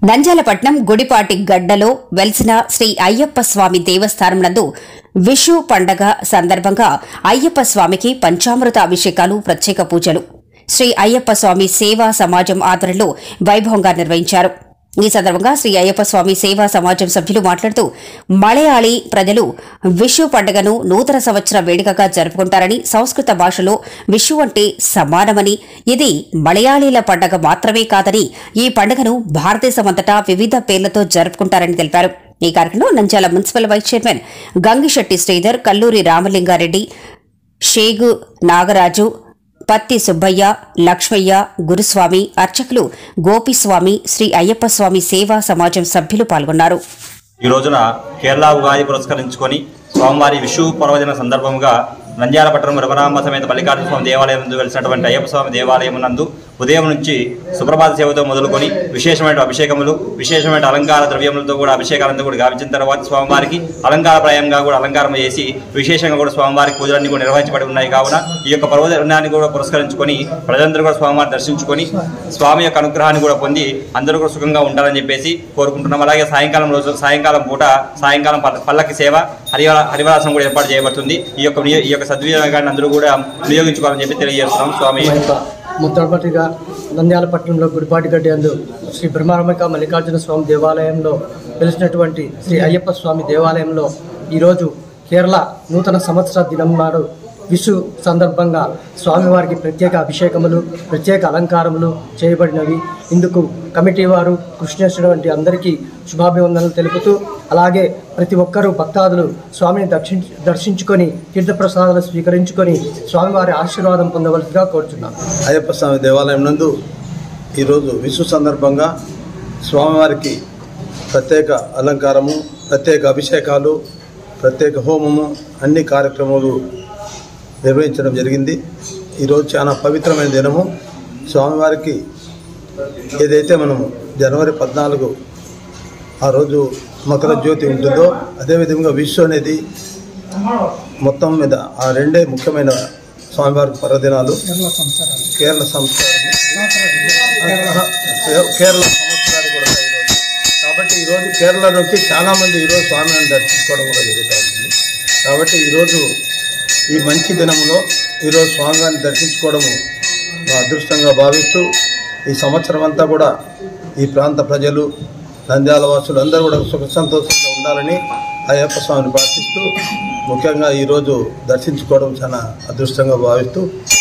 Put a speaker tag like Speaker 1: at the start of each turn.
Speaker 1: నంజాలపట్నం గుడిపాటి గడ్డలో వెలిసిన శ్రీ అయ్యప్ప స్వామి దేవస్థానం నందు విషు పండగ సందర్భంగా అయ్యప్ప స్వామికి పంచామృత అభిషేకాలు ప్రత్యేక పూజలు శ్రీ అయ్యప్ప స్వామి సేవా సమాజం ఆధ్వర్యంలో వైభవంగా నిర్వహించారు ఈ సందర్భంగా శ్రీ అయ్యప్ప స్వామి సేవా సమాజం సభ్యులు మాట్లాడుతూ మలయాళీ ప్రజలు విషు పండుగను నూతన సంవత్సర వేడుకగా జరుపుకుంటారని సంస్కృత భాషలో విషు అంటే సమానమని ఇది మలయాళీల పండగ మాత్రమే కాదని ఈ పండుగను భారతదేశమంతటా వివిధ పేర్లతో జరుపుకుంటారని తెలిపారు ఈ కార్యక్రమంలో Nandyal municipal vice chairman Gangisetty Sridhar Kalluri Ramalinga Reddy Shegu Nagaraju Patti Subbaiah Lakshmaiah గురుస్వామి అర్చకులు గోపిస్వామి శ్రీ అయ్యప్ప స్వామి సేవా సమాజం సభ్యులు పాల్గొన్నారు
Speaker 2: ఈ రోజున కేరళ ఉగాది పురస్కరించుకొని స్వామివారి విషు పర్వదిన సందర్భంగా నంద్యాలపట్నం రఘురామ సమేత మల్లికార్జున స్వామి దేవాలయం నందు వెలిసినటువంటి అయ్యప్ప స్వామి దేవాలయం నందు ఉదయం నుంచి సుప్రభాత సేవతో మొదలుకొని విశేషమైన అభిషేకములు విశేషమైన అలంకార ద్రవ్యములతో కూడా అభిషేకాలంతా కూడా గావించిన తర్వాత స్వామివారికి అలంకార ప్రాయంగా కూడా అలంకారం చేసి విశేషంగా కూడా స్వామివారికి పూజలన్నీ కూడా నిర్వహించబడి ఉన్నాయి కావున ఈ యొక్క పర్వదినాన్ని కూడా పురస్కరించుకొని ప్రజలందరూ కూడా స్వామివారిని దర్శించుకొని స్వామి యొక్క అనుగ్రహాన్ని కూడా పొంది అందరూ కూడా సుఖంగా ఉండాలని చెప్పేసి కోరుకుంటున్నాం అలాగే సాయంకాలం రోజు సాయంకాలం పూట సాయంకాలం పల్ల- పల్లకి సేవ హరివర హరివరాసం కూడా ఏర్పాటు చేయబడుతుంది ఈ యొక్క వినియో- ఈ యొక్క సద్వినియోగాన్ని అందరూ కూడా వినియోగించుకోవాలని చెప్పి తెలియజేస్తున్నాం స్వామి
Speaker 3: మొట్టమొదటిగా నంద్యాలపట్నంలో గుడిపాటిగడ్డి అందు శ్రీ బ్రహ్మారంభిక మల్లికార్జున స్వామి దేవాలయంలో వెలిసినటువంటి శ్రీ అయ్యప్ప స్వామి దేవాలయంలో ఈరోజు కేరళ నూతన సంవత్సర దినం నాడు విషు సందర్భంగా స్వామివారికి ప్రత్యేక అభిషేకములు ప్రత్యేక అలంకారములు చేయబడినవి ఇందుకు కమిటీ వారు కృషి చేసినటువంటి అందరికీ శుభాభివందనలు తెలుపుతూ అలాగే ప్రతి ఒక్కరూ భక్తాదులు స్వామిని దర్శించ దర్శించుకొని తీర్థప్రసాదాలు స్వీకరించుకొని స్వామివారి ఆశీర్వాదం పొందవలసిగా కోరుచున్నాను
Speaker 4: అయ్యప్ప స్వామి దేవాలయం నందు ఈరోజు విషు సందర్భంగా స్వామివారికి ప్రత్యేక అలంకారము ప్రత్యేక అభిషేకాలు ప్రత్యేక హోమము అన్ని కార్యక్రమాలు నిర్వహించడం జరిగింది ఈరోజు చాలా పవిత్రమైన దినము స్వామివారికి ఏదైతే మనము జనవరి పద్నాలుగు ఆ రోజు మకర జ్యోతి ఉంటుందో అదేవిధంగా విషు అనేది మొత్తం మీద ఆ రెండే ముఖ్యమైన స్వామివారి పర్వదినాలు కేరళ సంస్కారం కేరళ సంవత్సరాలు కూడా ఉన్నాయి ఈరోజు కాబట్టి ఈరోజు కేరళ నుంచి చాలా మంది ఈరోజు స్వామిని దర్శించుకోవడం కూడా జరుగుతూ ఉంటుంది కాబట్టి ఈరోజు ఈ మంచి దినంలో ఈరోజు స్వామివారిని దర్శించుకోవడము మా అదృష్టంగా భావిస్తూ ఈ సంవత్సరం అంతా కూడా ఈ ప్రాంత ప్రజలు నంద్యాల వాసులు అందరూ కూడా సుఖ సంతోషంగా ఉండాలని అయ్యప్ప స్వామిని ప్రార్థిస్తూ ముఖ్యంగా ఈరోజు దర్శించుకోవడం చాలా అదృష్టంగా భావిస్తూ